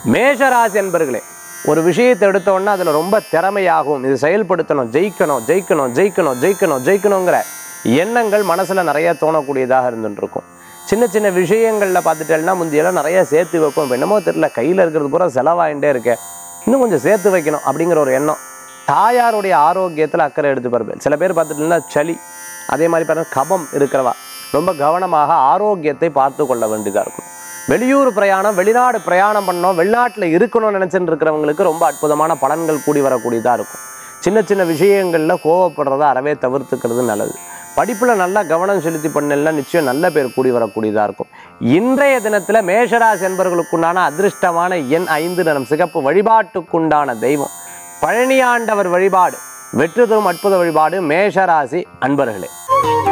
மேஷராசி என்பர்களே ஒரு விஷயத்தை எடுத்த உடனே அதில் ரொம்ப திறமையாகும் இது செயல்படுத்தணும் ஜெயிக்கணும் ஜெயிக்கணும் ஜெயிக்கணும் ஜெயிக்கணும் ஜெயிக்கணுங்கிற எண்ணங்கள் மனசில் நிறைய தோணக்கூடியதாக இருந்துட்டு இருக்கும் சின்ன சின்ன விஷயங்களில் பார்த்துட்டேன்னா முந்தியெல்லாம் நிறைய சேர்த்து வைக்கும் இப்போ என்னமோ தெரியல கையில் இருக்கிறது பூரா செலவாயிட்டே இருக்கே இன்னும் கொஞ்சம் சேர்த்து வைக்கணும் அப்படிங்கிற ஒரு எண்ணம் தாயாருடைய ஆரோக்கியத்தில் அக்கறை எடுத்து பார்ப்பேன் சில பேர் பார்த்துட்டீங்கன்னா சளி அதே மாதிரி பாருங்க கபம் இருக்கிறவா ரொம்ப கவனமாக ஆரோக்கியத்தை பார்த்து கொள்ள வேண்டியதாக இருக்கும் வெளியூர் பிரயாணம் வெளிநாடு பிரயாணம் பண்ணோம் வெளிநாட்டில் இருக்கணும்னு நினச்சிட்டு இருக்கிறவங்களுக்கு ரொம்ப அற்புதமான பலன்கள் கூடி வரக்கூடியதாக இருக்கும் சின்ன சின்ன விஷயங்களில் கோவப்படுறத அறவே தவிர்த்துக்கிறது நல்லது படிப்பில் நல்லா கவனம் செலுத்தி பண்ணலாம் நிச்சயம் நல்ல பேர் கூடி வரக்கூடியதாக இருக்கும் இன்றைய தினத்தில் மேஷராசி என்பவர்களுக்குண்டான அதிர்ஷ்டமான எண் ஐந்து நிறம் சிகப்பு வழிபாட்டுக்குண்டான தெய்வம் பழனியாண்டவர் வழிபாடு வெற்றி தரும் அற்புத வழிபாடு மேஷராசி அன்பர்களே